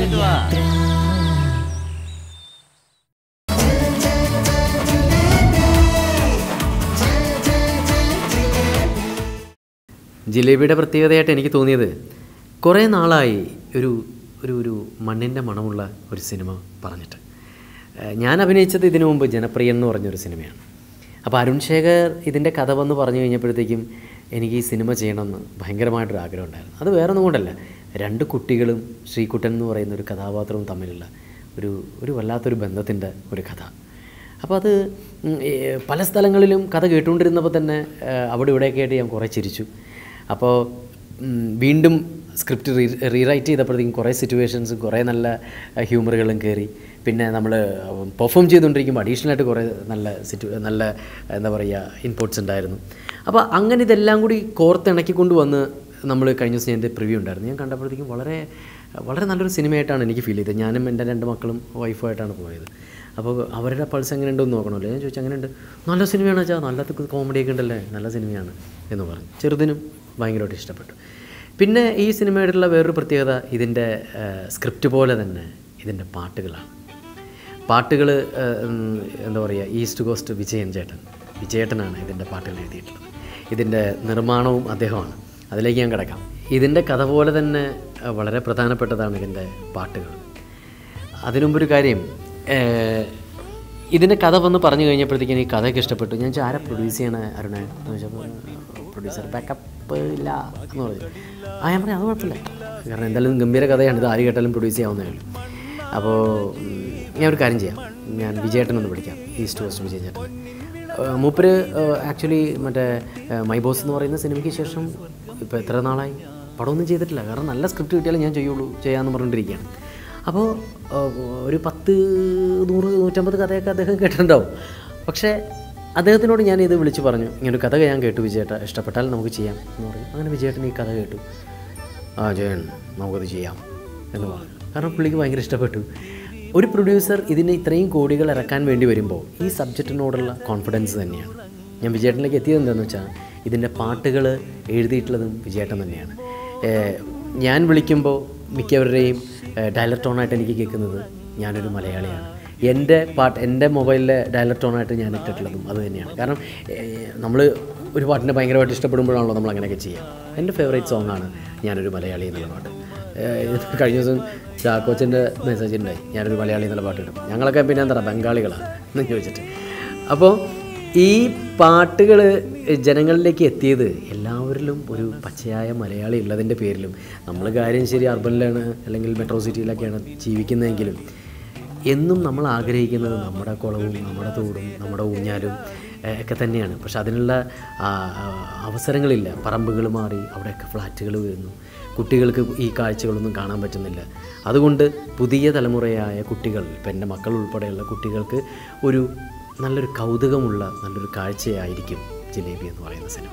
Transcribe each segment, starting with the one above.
ജിലേബിയുടെ പ്രത്യേകതയായിട്ട് എനിക്ക് തോന്നിയത് കുറേ നാളായി ഒരു ഒരു ഒരു മണ്ണിൻ്റെ മണമുള്ള ഒരു സിനിമ പറഞ്ഞിട്ട് ഏഹ് ഞാൻ അഭിനയിച്ചത് ഇതിനു മുമ്പ് ജനപ്രിയൻ എന്ന് പറഞ്ഞൊരു സിനിമയാണ് അപ്പോൾ അരുൺ ശേഖർ ഇതിൻ്റെ കഥ വന്ന് പറഞ്ഞു കഴിഞ്ഞപ്പോഴത്തേക്കും എനിക്ക് ഈ സിനിമ ചെയ്യണമെന്ന് ഭയങ്കരമായിട്ടൊരു ആഗ്രഹം ഉണ്ടായിരുന്നു അത് വേറെ ഒന്നും കൊണ്ടല്ല രണ്ട് കുട്ടികളും ശ്രീകുട്ടൻ എന്ന് പറയുന്ന ഒരു കഥാപാത്രവും തമ്മിലുള്ള ഒരു ഒരു വല്ലാത്തൊരു ബന്ധത്തിൻ്റെ ഒരു കഥ അപ്പോൾ അത് ഉം, ഏ, പല സ്ഥലങ്ങളിലും കഥ കേട്ടുകൊണ്ടിരുന്നപ്പോൾ തന്നെ ഏ, അവിടെ ഇവിടെയൊക്കെ ആയിട്ട് ഞാൻ കുറേ ചിരിച്ചു അപ്പോൾ ഉം, വീണ്ടും സ്ക്രിപ്റ്റ് റീ റീറൈറ്റ് ചെയ്തപ്പോഴത്തേക്കും കുറേ സിറ്റുവേഷൻസും കുറേ നല്ല ഹ്യൂമറുകളും കയറി പിന്നെ നമ്മൾ പെർഫോം ചെയ്തുകൊണ്ടിരിക്കുമ്പോൾ അഡീഷണൽ ആയിട്ട് കുറേ നല്ല സിറ്റു നല്ല എന്താ പറയുക ഇൻപുട്സ് ഉണ്ടായിരുന്നു അപ്പോൾ അങ്ങനെ ഇതെല്ലാം കൂടി കോർത്തിണക്കിക്കൊണ്ട് വന്ന് നമ്മൾ കഴിഞ്ഞ ദിവസം എൻ്റെ പ്രിവ്യൂ ഉണ്ടായിരുന്നു ഞാൻ കണ്ടപ്പോഴത്തേക്കും വളരെ വളരെ നല്ലൊരു സിനിമയായിട്ടാണ് എനിക്ക് ഫീൽ ചെയ്തത് ഞാനും എൻ്റെ രണ്ട് മക്കളും വൈഫുമായിട്ടാണ് പോയത് അപ്പോൾ അവരുടെ പൾസ് എങ്ങനെയുണ്ടെന്ന് നോക്കണമല്ലോ ഞാൻ ചോദിച്ചു അങ്ങനെയുണ്ട് നല്ല സിനിമയാണ് വെച്ചാൽ നല്ല കോമഡിയൊക്കെ ഉണ്ടല്ലേ നല്ല സിനിമയാണ് എന്ന് പറഞ്ഞു ചെറുതിനും ഭയങ്കരമായിട്ട് ഇഷ്ടപ്പെട്ടു പിന്നെ ഈ സിനിമയോടുള്ള വേറൊരു പ്രത്യേകത ഇതിൻ്റെ സ്ക്രിപ്റ്റ് പോലെ തന്നെ ഇതിൻ്റെ പാട്ടുകളാണ് പാട്ടുകൾ എന്താ പറയുക ഈസ്റ്റ് കോസ്റ്റ് വിജയൻ ചേട്ടൻ വിജയേട്ടനാണ് ഇതിൻ്റെ പാട്ടുകൾ എഴുതിയിട്ടുള്ളത് ഇതിൻ്റെ നിർമ്മാണവും അദ്ദേഹമാണ് അതിലേക്ക് ഞാൻ കിടക്കാം ഇതിൻ്റെ കഥ പോലെ തന്നെ ആ, വളരെ പ്രധാനപ്പെട്ടതാണ് ഇതിൻ്റെ പാട്ടുകൾ അതിനുമുമ്പൊരു കാര്യം ഏഹ്, ഇതിൻ്റെ കഥ വന്ന് പറഞ്ഞു കഴിഞ്ഞപ്പോഴത്തേക്കും ഈ കഥയൊക്കെ ഇഷ്ടപ്പെട്ടു ഞാൻ ചോദിച്ചു, ആരാ പ്രൊഡ്യൂസ് ചെയ്യണ അരുണ എന്ന് ചോദിച്ചപ്പോൾ പ്രൊഡ്യൂസർ ബാക്കപ്പ് ഇല്ല എന്ന് പറഞ്ഞു ആ ഞാൻ പറഞ്ഞു അത് കുഴപ്പമില്ല കാരണം എന്തായാലും ഗംഭീര കഥയാണ് ഇത് ആര് കേട്ടാലും പ്രൊഡ്യൂസ് ചെയ്യാവുന്നേ ഉള്ളൂ അപ്പോൾ ഉം, ഞാൻ ഒരു കാര്യം ചെയ്യാം ഞാൻ വിജയേട്ടനൊന്ന് വിളിക്കാം ഈസ്റ്റ് കോസ്റ്റ് വിജയ് ചേട്ടൻ ഏഹ്, മൂപ്പര് ആക്ച്വലി മറ്റേ ഏഹ്, മൈ ബോസ് എന്ന് പറയുന്ന സിനിമയ്ക്ക് ശേഷം ഇപ്പോൾ എത്ര നാളായി പടമൊന്നും ചെയ്തിട്ടില്ല കാരണം നല്ല സ്ക്രിപ്റ്റ് കിട്ടിയാലേ ഞാൻ ചെയ്യുള്ളൂ ചെയ്യാമെന്ന് പറഞ്ഞുകൊണ്ടിരിക്കുകയാണ് അപ്പോൾ ഒരു പത്ത് നൂറ് നൂറ്റമ്പത് കഥയൊക്കെ അദ്ദേഹം കേട്ടിട്ടുണ്ടാവും പക്ഷേ അദ്ദേഹത്തിനോട് ഞാൻ ഇത് വിളിച്ച് പറഞ്ഞു ഇങ്ങനൊരു കഥ ഞാൻ കേട്ടു വിജയേട്ട ഇഷ്ടപ്പെട്ടാൽ നമുക്ക് ചെയ്യാം എന്ന് പറഞ്ഞു അങ്ങനെ വിജയേട്ടൻ ഈ കഥ കേട്ടു ആ ജയൻ നമുക്കത് ചെയ്യാം എന്ന് പറഞ്ഞു കാരണം പുള്ളിക്ക് ഭയങ്കര ഇഷ്ടപ്പെട്ടു ഒരു പ്രൊഡ്യൂസർ ഇതിന് ഇത്രയും കോടികൾ ഇറക്കാൻ വേണ്ടി വരുമ്പോൾ ഈ സബ്ജക്റ്റിനോടുള്ള കോൺഫിഡൻസ് തന്നെയാണ് ഞാൻ വിജയേട്ടനിലേക്ക് എത്തിയത് എന്താണെന്ന് വെച്ചാൽ ഇതിൻ്റെ പാട്ടുകൾ എഴുതിയിട്ടുള്ളതും വിജയേട്ടൻ തന്നെയാണ് ഏഹ് ഞാൻ വിളിക്കുമ്പോൾ മിക്കവരുടെയും ഡയലർ ടോണായിട്ട് എനിക്ക് കേൾക്കുന്നത് ഞാനൊരു മലയാളിയാണ് എൻ്റെ പാട്ട് എൻ്റെ മൊബൈലിലെ ഡയലർ ടോണായിട്ട് ഞാൻ ഇട്ടിട്ടുള്ളതും അത് തന്നെയാണ് കാരണം നമ്മൾ ഒരു പാട്ടിനെ ഭയങ്കരമായിട്ട് ഇഷ്ടപ്പെടുമ്പോഴാണല്ലോ നമ്മൾ അങ്ങനെയൊക്കെ ചെയ്യാം എൻ്റെ ഫേവറേറ്റ് സോങ്ങാണ് ഞാനൊരു മലയാളി എന്നുള്ള പാട്ട് ഏഹ് ഇത് കഴിഞ്ഞ ദിവസം ചാക്കോച്ചൻ്റെ മെസ്സേജ് ഉണ്ടായി ഞാനൊരു മലയാളി എന്നുള്ള പാട്ട് ഇടും ഞങ്ങളൊക്കെ പിന്നെ എന്താ പറയുക ബംഗാളികളാണ് എന്ന് ചോദിച്ചിട്ട് അപ്പോൾ ഈ പാട്ടുകൾ ജനങ്ങളിലേക്ക് എത്തിയത് എല്ലാവരിലും ഒരു പച്ചയായ മലയാളി ഉള്ളതിൻ്റെ പേരിലും നമ്മൾ കാര്യം ശരി അർബനിലാണ് അല്ലെങ്കിൽ മെട്രോ സിറ്റിയിലൊക്കെയാണ് ജീവിക്കുന്നതെങ്കിലും എന്നും നമ്മൾ ആഗ്രഹിക്കുന്നത് നമ്മുടെ കുളവും നമ്മുടെ തോടും നമ്മുടെ ഊഞ്ഞാലും ഏഹ്, ഒക്കെ തന്നെയാണ് പക്ഷെ അതിനുള്ള ആ, ആ, അവസരങ്ങളില്ല പറമ്പുകൾ മാറി അവിടെയൊക്കെ ഫ്ലാറ്റുകൾ വരുന്നു കുട്ടികൾക്ക് ഈ കാഴ്ചകളൊന്നും കാണാൻ പറ്റുന്നില്ല അതുകൊണ്ട് പുതിയ തലമുറയായ കുട്ടികൾ ഇപ്പം എൻ്റെ മക്കൾ ഉൾപ്പെടെയുള്ള കുട്ടികൾക്ക് ഒരു നല്ലൊരു കൗതുകമുള്ള നല്ലൊരു കാഴ്ചയായിരിക്കും ജിലേബി എന്ന് പറയുന്ന സിനിമ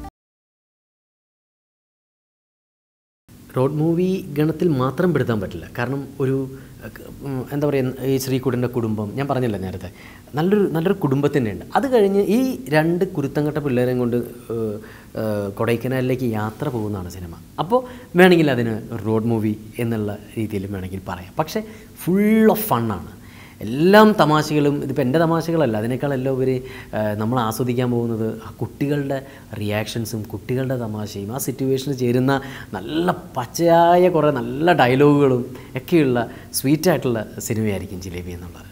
റോഡ് മൂവി ഗണത്തിൽ മാത്രം പെടുത്താൻ പറ്റില്ല കാരണം ഒരു ഉം, എന്താ പറയുക ഈ ശ്രീകുടൻ്റെ കുടുംബം ഞാൻ പറഞ്ഞില്ല നേരത്തെ നല്ലൊരു നല്ലൊരു കുടുംബത്തിൻ്റെ ഉണ്ട് അത് കഴിഞ്ഞ് ഈ രണ്ട് കുരുത്തങ്കട്ട പിള്ളേരെയും കൊണ്ട് ഏഹ്, ഏഹ്, കൊടൈക്കനാലിലേക്ക് യാത്ര പോകുന്നതാണ് സിനിമ അപ്പോൾ വേണമെങ്കിൽ അതിന് റോഡ് മൂവി എന്നുള്ള രീതിയിലും വേണമെങ്കിൽ പറയാം പക്ഷേ ഫുൾ ഓഫ് ഫണ്ണാണ് എല്ലാം തമാശകളും ഇതിപ്പോൾ എൻ്റെ തമാശകളല്ല അതിനേക്കാളെല്ലാം ഉപരി ഏഹ്, നമ്മൾ ആസ്വദിക്കാൻ പോകുന്നത് ആ കുട്ടികളുടെ റിയാക്ഷൻസും കുട്ടികളുടെ തമാശയും ആ സിറ്റുവേഷനിൽ ചേരുന്ന നല്ല പച്ചയായ കുറേ നല്ല ഡയലോഗുകളും ഒക്കെയുള്ള സ്വീറ്റായിട്ടുള്ള സിനിമയായിരിക്കും ജിലേബി എന്നുള്ളത്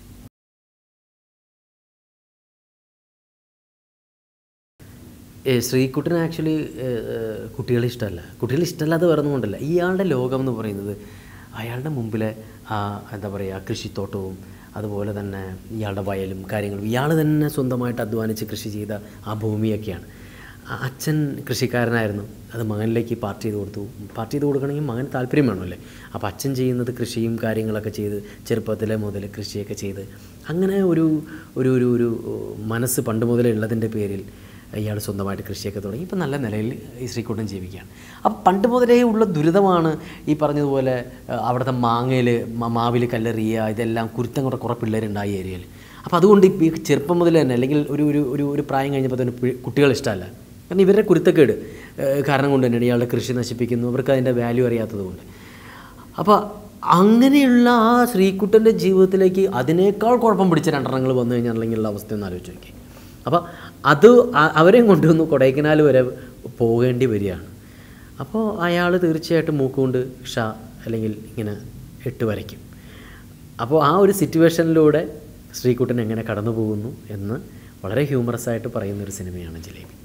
ഏ, ശ്രീകുട്ടന് ആക്ച്വലി കുട്ടികളെ ഇഷ്ടമല്ല കുട്ടികളെ ഇഷ്ടമല്ലാതെ വേറെ ഒന്നും കൊണ്ടല്ല ഇയാളുടെ ലോകം എന്ന് പറയുന്നത് അയാളുടെ മുമ്പിലെ ആ എന്താ പറയുക കൃഷിത്തോട്ടവും അതുപോലെ തന്നെ ഇയാളുടെ വയലും കാര്യങ്ങളും ഇയാൾ തന്നെ സ്വന്തമായിട്ട് അധ്വാനിച്ച് കൃഷി ചെയ്ത ആ ഭൂമിയൊക്കെയാണ് ആ അച്ഛൻ കൃഷിക്കാരനായിരുന്നു അത് മകനിലേക്ക് പാർട്ട് ചെയ്ത് കൊടുത്തു പാർട്ട് ചെയ്ത് കൊടുക്കണമെങ്കിൽ മകൻ താല്പര്യം വേണമല്ലേ അപ്പോൾ അച്ഛൻ ചെയ്യുന്നത് കൃഷിയും കാര്യങ്ങളൊക്കെ ചെയ്ത് ചെറുപ്പത്തിലെ മുതൽ കൃഷിയൊക്കെ ചെയ്ത് അങ്ങനെ ഒരു ഒരു ഒരു ഒരു മനസ്സ് പണ്ട് മുതലേ ഉള്ളതിൻ്റെ പേരിൽ ഇയാൾ സ്വന്തമായിട്ട് കൃഷിയൊക്കെ തുടങ്ങി ഇപ്പം നല്ല നിലയിൽ ഈ ശ്രീകുട്ടൻ ജീവിക്കുകയാണ് അപ്പം പണ്ട് മുതലേ ഉള്ള ദുരിതമാണ് ഈ പറഞ്ഞതുപോലെ ആ, അവിടുത്തെ മാങ്ങയിൽ മാവിൽ കല്ലെറിയുക ഇതെല്ലാം കുരുത്തം കൂടെ കുറേ പിള്ളേരുണ്ടായി ഏരിയയിൽ അപ്പോൾ അതുകൊണ്ട് ഈ ചെറുപ്പം മുതൽ തന്നെ അല്ലെങ്കിൽ ഒരു ഒരു ഒരു ഒരു പ്രായം കഴിഞ്ഞപ്പോൾ തന്നെ പി- കുട്ടികളെ ഇഷ്ടമല്ല കാരണം ഇവരുടെ കുരുത്തക്കേട് ഏഹ്, കാരണം കൊണ്ട് തന്നെയാണ് ഇയാളുടെ കൃഷി നശിപ്പിക്കുന്നു അവർക്ക് അതിൻ്റെ വാല്യൂ അറിയാത്തത് കൊണ്ട് അപ്പോൾ അങ്ങനെയുള്ള ആ ശ്രീകുട്ടൻ്റെ ജീവിതത്തിലേക്ക് അതിനേക്കാൾ കുഴപ്പം പിടിച്ച രണ്ടെണ്ണങ്ങൾ വന്നു കഴിഞ്ഞാലുള്ള അവസ്ഥ ഒന്ന് ആലോചിച്ച് നോക്കി അപ്പോൾ അത് അ- അവരെയും കൊണ്ടുവന്ന് കൊടൈക്കനാൽ വരെ പോകേണ്ടി വരികയാണ് അപ്പോൾ അയാൾ തീർച്ചയായിട്ടും മൂക്കുകൊണ്ട് ഷ അല്ലെങ്കിൽ ഇങ്ങനെ ഇട്ട് വരയ്ക്കും അപ്പോൾ ആ ഒരു സിറ്റുവേഷനിലൂടെ ശ്രീകുട്ടൻ എങ്ങനെ കടന്നു പോകുന്നു എന്ന് വളരെ ഹ്യൂമറസ് ആയിട്ട് പറയുന്നൊരു സിനിമയാണ് ജിലേബി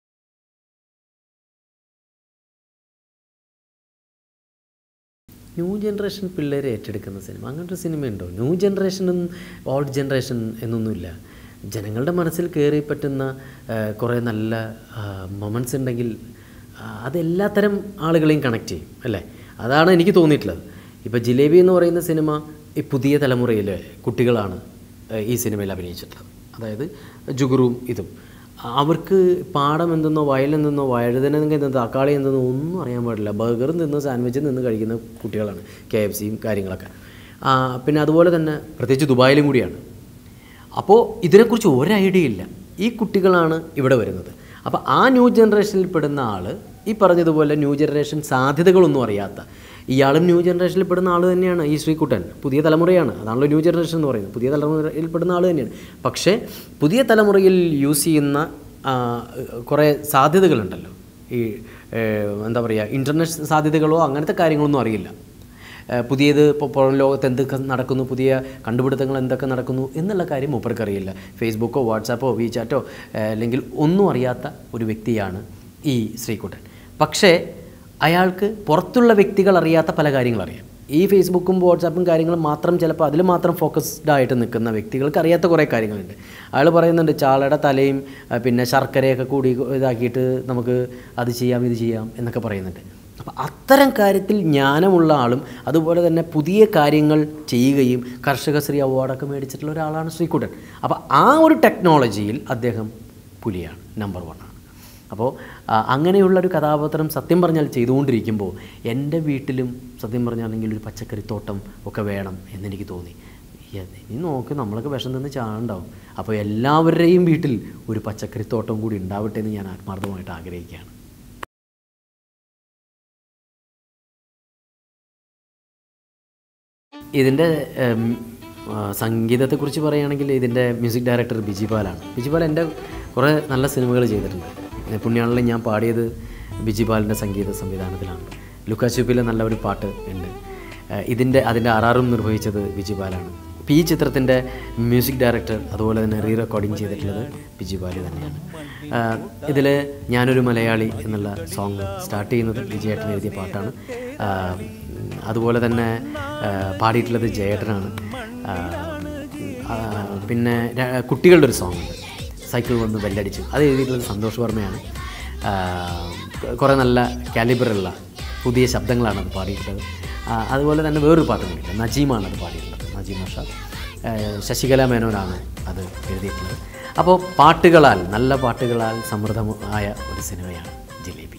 ന്യൂ ജനറേഷൻ പിള്ളേരെ ഏറ്റെടുക്കുന്ന സിനിമ അങ്ങനത്തെ സിനിമയുണ്ടോ ന്യൂ ജനറേഷനും ഓൾഡ് ജനറേഷൻ എന്നൊന്നുമില്ല ജനങ്ങളുടെ മനസ്സിൽ കയറി പറ്റുന്ന ആ, കുറേ നല്ല മൊമെൻറ്റ്സ് ഉണ്ടെങ്കിൽ ആ, അതെല്ലാത്തരം ആളുകളെയും കണക്ട് ചെയ്യും അല്ലേ അതാണ് എനിക്ക് തോന്നിയിട്ടുള്ളത് ഇപ്പോൾ ജിലേബി എന്ന് പറയുന്ന സിനിമ ഈ പുതിയ തലമുറയിലെ കുട്ടികളാണ് ആ, ഈ സിനിമയിൽ അഭിനയിച്ചിട്ടുള്ളത് അതായത് ജുഗുറും ഇതും അവർക്ക് പാടം എന്തെന്നോ വയൽ എന്തെന്നോ വഴുതന എന്തെന്നോ തക്കാളി എന്തെന്നോ ഒന്നും അറിയാൻ പാടില്ല ബർഗർ നിന്ന് സാൻഡ്വിച്ച് നിന്ന് കഴിക്കുന്ന കുട്ടികളാണ് കെ എഫ് സിയും കാര്യങ്ങളൊക്കെ ആ, പിന്നെ അതുപോലെ തന്നെ പ്രത്യേകിച്ച് ദുബായിലും കൂടിയാണ് അപ്പോൾ ഇതിനെക്കുറിച്ച് ഒരു ഐഡിയ ഇല്ല ഈ കുട്ടികളാണ് ഇവിടെ വരുന്നത് അപ്പോൾ ആ ന്യൂ ജനറേഷനിൽ പെടുന്ന ആൾ ഈ പറഞ്ഞതുപോലെ ന്യൂ ജനറേഷൻ സാധ്യതകളൊന്നും അറിയാത്ത ഇയാളും ന്യൂ ജനറേഷനിൽ പെടുന്ന ആൾ തന്നെയാണ് ഈ ശ്രീകുട്ടൻ പുതിയ തലമുറയാണ് അതാണല്ലോ ന്യൂ ജനറേഷൻ എന്ന് പറയുന്നത് പുതിയ തലമുറയിൽ പെടുന്ന ആൾ തന്നെയാണ് പക്ഷേ പുതിയ തലമുറയിൽ യൂസ് ചെയ്യുന്ന ആ, കുറേ സാധ്യതകളുണ്ടല്ലോ ഈ ഏഹ്, എന്താ പറയുക ഇൻ്റർനെറ്റ് സാധ്യതകളോ അങ്ങനത്തെ കാര്യങ്ങളൊന്നും അറിയില്ല ഏഹ് പുതിയത് ഇപ്പോൾ പുറം ലോകത്ത് എന്തൊക്കെ നടക്കുന്നു പുതിയ കണ്ടുപിടുത്തങ്ങൾ എന്തൊക്കെ നടക്കുന്നു എന്നുള്ള കാര്യം മൂപ്പർക്കറിയില്ല ഫേസ്ബുക്കോ വാട്സാപ്പോ വീചാറ്റോ ഏഹ് അല്ലെങ്കിൽ ഒന്നും അറിയാത്ത ഒരു വ്യക്തിയാണ് ഈ ശ്രീകുട്ടൻ പക്ഷേ അയാൾക്ക് പുറത്തുള്ള വ്യക്തികൾ അറിയാത്ത പല കാര്യങ്ങൾ അറിയാം ഈ ഫേസ്ബുക്കും വാട്സാപ്പും കാര്യങ്ങളും മാത്രം ചിലപ്പോൾ അതിൽ മാത്രം ഫോക്കസ്ഡ് ആയിട്ട് നിൽക്കുന്ന വ്യക്തികൾക്ക് അറിയാത്ത കുറേ കാര്യങ്ങളുണ്ട് അയാൾ പറയുന്നുണ്ട് ചാളയുടെ തലയും ആ, പിന്നെ ശർക്കരയൊക്കെ കൂടി ഇതാക്കിയിട്ട് നമുക്ക് അത് ചെയ്യാം ഇത് ചെയ്യാം എന്നൊക്കെ പറയുന്നുണ്ട് അപ്പോൾ അത്തരം കാര്യത്തിൽ ജ്ഞാനമുള്ള ആളും അതുപോലെ തന്നെ പുതിയ കാര്യങ്ങൾ ചെയ്യുകയും കർഷകശ്രീ അവാർഡൊക്കെ മേടിച്ചിട്ടുള്ള ഒരാളാണ് ശ്രീകുട്ടൻ അപ്പോൾ ആ ഒരു ടെക്നോളജിയിൽ അദ്ദേഹം പുലിയാണ് നമ്പർ വൺ ആണ് അപ്പോൾ ആ, അങ്ങനെയുള്ളൊരു കഥാപാത്രം സത്യം പറഞ്ഞാൽ ചെയ്തുകൊണ്ടിരിക്കുമ്പോൾ എൻ്റെ വീട്ടിലും സത്യം പറഞ്ഞാണെങ്കിൽ ഒരു പച്ചക്കറിത്തോട്ടം ഒക്കെ വേണം എന്നെനിക്ക് തോന്നി ഏ- ഇനി നോക്ക് നമ്മളൊക്കെ വിഷം നിന്ന് ചാണ്ടാവും അപ്പോൾ എല്ലാവരുടെയും വീട്ടിൽ ഒരു പച്ചക്കറിത്തോട്ടം കൂടി ഉണ്ടാവട്ടെ എന്ന് ഞാൻ ആത്മാർത്ഥമായിട്ട് ആഗ്രഹിക്കുകയാണ് ഇതിൻ്റെ ഉം, ആ, സംഗീതത്തെക്കുറിച്ച് പറയുകയാണെങ്കിൽ ഇതിൻ്റെ മ്യൂസിക് ഡയറക്ടർ ബിജി പാലാണ് ബിജി പാൽ എൻ്റെ കുറേ നല്ല സിനിമകൾ ചെയ്തിട്ടുണ്ട് ഏ, പുണ്യാളിൽ ഞാൻ പാടിയത് ബിജി പാലിൻ്റെ സംഗീത സംവിധാനത്തിലാണ് ലുക്കാച്ചൂപ്പിലെ നല്ല ഒരു പാട്ട് ഉണ്ട് ഏ, ഇതിൻ്റെ അതിൻ്റെ ആറാറും നിർവഹിച്ചത് ബിജി പാലാണ് ഇപ്പോൾ ഈ ചിത്രത്തിൻ്റെ മ്യൂസിക് ഡയറക്ടർ അതുപോലെ തന്നെ റീ റെക്കോർഡിങ് ചെയ്തിട്ടുള്ളത് ബിജി പാല് തന്നെയാണ് ഇതിൽ ഞാനൊരു മലയാളി എന്നുള്ള സോങ് സ്റ്റാർട്ട് ചെയ്യുന്നത് വിജയേട്ടൻ എഴുതിയ പാട്ടാണ് ആ, അതുപോലെ തന്നെ ആ, പാടിയിട്ടുള്ളത് ജയേട്ടനാണ് ആ, ആ, പിന്നെ ര- കുട്ടികളുടെ ഒരു സോങ് ഉണ്ട് സൈക്കിൾ വന്ന് ബെല്ലടിച്ചു അത് എഴുതിയിട്ടുള്ളത് സന്തോഷ് വർമ്മയാണ് ആ, കുറേ നല്ല കാലിബറുള്ള പുതിയ ശബ്ദങ്ങളാണ് അത് പാടിയിട്ടുള്ളത് ആ, അതുപോലെ തന്നെ വേറൊരു പാട്ട് കൂടിയില്ല നജീമാണ് അത് പാടിയിട്ടുള്ളത് നജീം മഷ ശശികല മേനോനാണ് അത് എഴുതിയിട്ടുള്ളത് അപ്പോൾ പാട്ടുകളാൽ നല്ല പാട്ടുകളാൽ സമൃദ്ധമായ ഒരു സിനിമയാണ് ജിലേബി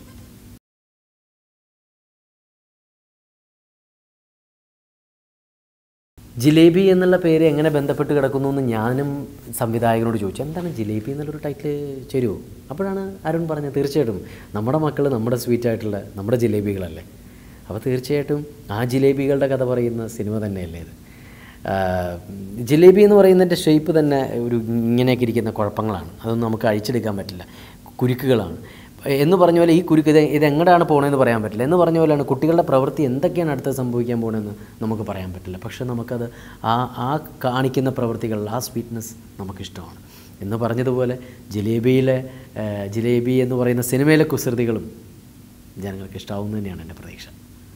ജിലേബി എന്നുള്ള പേര് എങ്ങനെ ബന്ധപ്പെട്ട് കിടക്കുന്നു എന്ന് ഞാനും സംവിധായകനോട് ചോദിച്ചു എന്താണ് ജിലേബി എന്നുള്ളൊരു ടൈറ്റിൽ ചേരുമോ അപ്പോഴാണ് അരുൺ പറഞ്ഞത് തീർച്ചയായിട്ടും നമ്മുടെ മക്കൾ നമ്മുടെ സ്വീറ്റ് ആയിട്ടുള്ള നമ്മുടെ ജിലേബികളല്ലേ അപ്പോൾ തീർച്ചയായിട്ടും ആ ജിലേബികളുടെ കഥ പറയുന്ന സിനിമ തന്നെയല്ലേ ഇത് ആ, ജിലേബി എന്ന് പറയുന്നതിൻ്റെ ഷേപ്പ് തന്നെ ഒരു ഇങ്ങനെയൊക്കെ ഇരിക്കുന്ന കുഴപ്പങ്ങളാണ് അതൊന്നും നമുക്ക് അഴിച്ചെടുക്കാൻ പറ്റില്ല കുരുക്കുകളാണ് എന്ന് പറഞ്ഞ പോലെ ഈ കുരുക്ക് ഇത് ഇത് എങ്ങോട്ടാണ് പോകണമെന്ന് പറയാൻ പറ്റില്ല എന്ന് പറഞ്ഞ പോലെയാണ് കുട്ടികളുടെ പ്രവൃത്തി എന്തൊക്കെയാണ് അടുത്ത് സംഭവിക്കാൻ പോകണമെന്ന് നമുക്ക് പറയാൻ പറ്റില്ല പക്ഷെ നമുക്കത് ആ ആ കാണിക്കുന്ന പ്രവൃത്തികൾ ആ സ്വീറ്റ്നെസ് നമുക്കിഷ്ടമാണ് എന്ന് പറഞ്ഞതുപോലെ ജിലേബിയിലെ ആ, ജിലേബി എന്ന് പറയുന്ന സിനിമയിലെ കുസൃതികളും ജനങ്ങൾക്ക് ഇഷ്ടാവുന്നു തന്നെയാണ് എൻ്റെ പ്രതീക്ഷ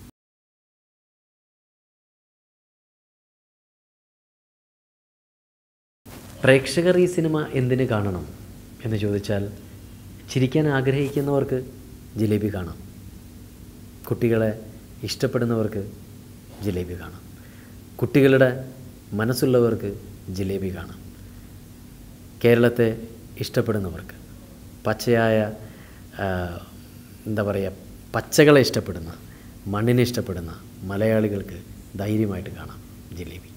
പ്രേക്ഷകർ ഈ സിനിമ എന്തിനു കാണണം എന്ന് ചോദിച്ചാൽ ചിരിക്കാൻ ആഗ്രഹിക്കുന്നവർക്ക് ജിലേബി കാണാം കുട്ടികളെ ഇഷ്ടപ്പെടുന്നവർക്ക് ജിലേബി കാണാം കുട്ടികളുടെ മനസ്സുള്ളവർക്ക് ജിലേബി കാണാം കേരളത്തെ ഇഷ്ടപ്പെടുന്നവർക്ക് പച്ചയായ ആ, എന്താ പറയുക പച്ചകളെ ഇഷ്ടപ്പെടുന്ന മണ്ണിനെ ഇഷ്ടപ്പെടുന്ന മലയാളികൾക്ക് ധൈര്യമായിട്ട് കാണാം ജിലേബി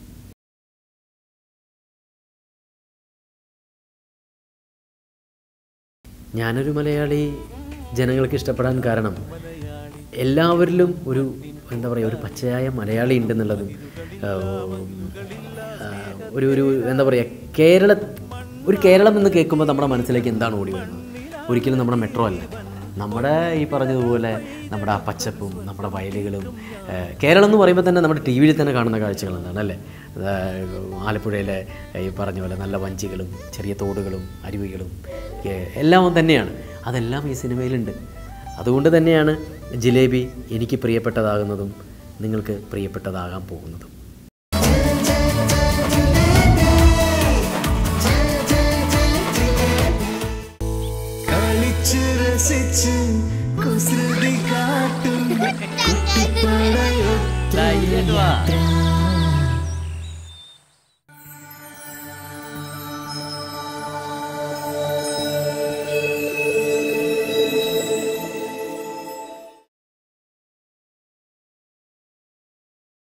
ഞാനൊരു മലയാളി ജനങ്ങൾക്ക് ഇഷ്ടപ്പെടാൻ കാരണം എല്ലാവരിലും ഒരു എന്താ പറയുക ഒരു പച്ചയായ മലയാളി ഉണ്ടെന്നുള്ളതും ഏഹ്, ആഹ്, ഒരു ഒരു എന്താ പറയുക കേരള ഒരു കേരളം എന്ന് കേൾക്കുമ്പോൾ നമ്മുടെ മനസ്സിലേക്ക് എന്താണ് ഓടി വരുന്നത് ഒരിക്കലും നമ്മുടെ മെട്രോ അല്ല നമ്മുടെ ഈ പറഞ്ഞതുപോലെ നമ്മുടെ ആ പച്ചപ്പും നമ്മുടെ വയലുകളും ഏഹ്, കേരളം എന്ന് പറയുമ്പോൾ തന്നെ നമ്മുടെ ടി വിയിൽ തന്നെ കാണുന്ന കാഴ്ചകൾ എന്താണ് അല്ലേ ഏഹ്, ആലപ്പുഴയിലെ ഈ പറഞ്ഞ പോലെ നല്ല വഞ്ചികളും ചെറിയ തോടുകളും അരുവികളും ഏഹ്, എല്ലാം തന്നെയാണ് അതെല്ലാം ഈ സിനിമയിലുണ്ട് അതുകൊണ്ട് തന്നെയാണ് ജിലേബി എനിക്ക് പ്രിയപ്പെട്ടതാകുന്നതും നിങ്ങൾക്ക് പ്രിയപ്പെട്ടതാകാൻ പോകുന്നതും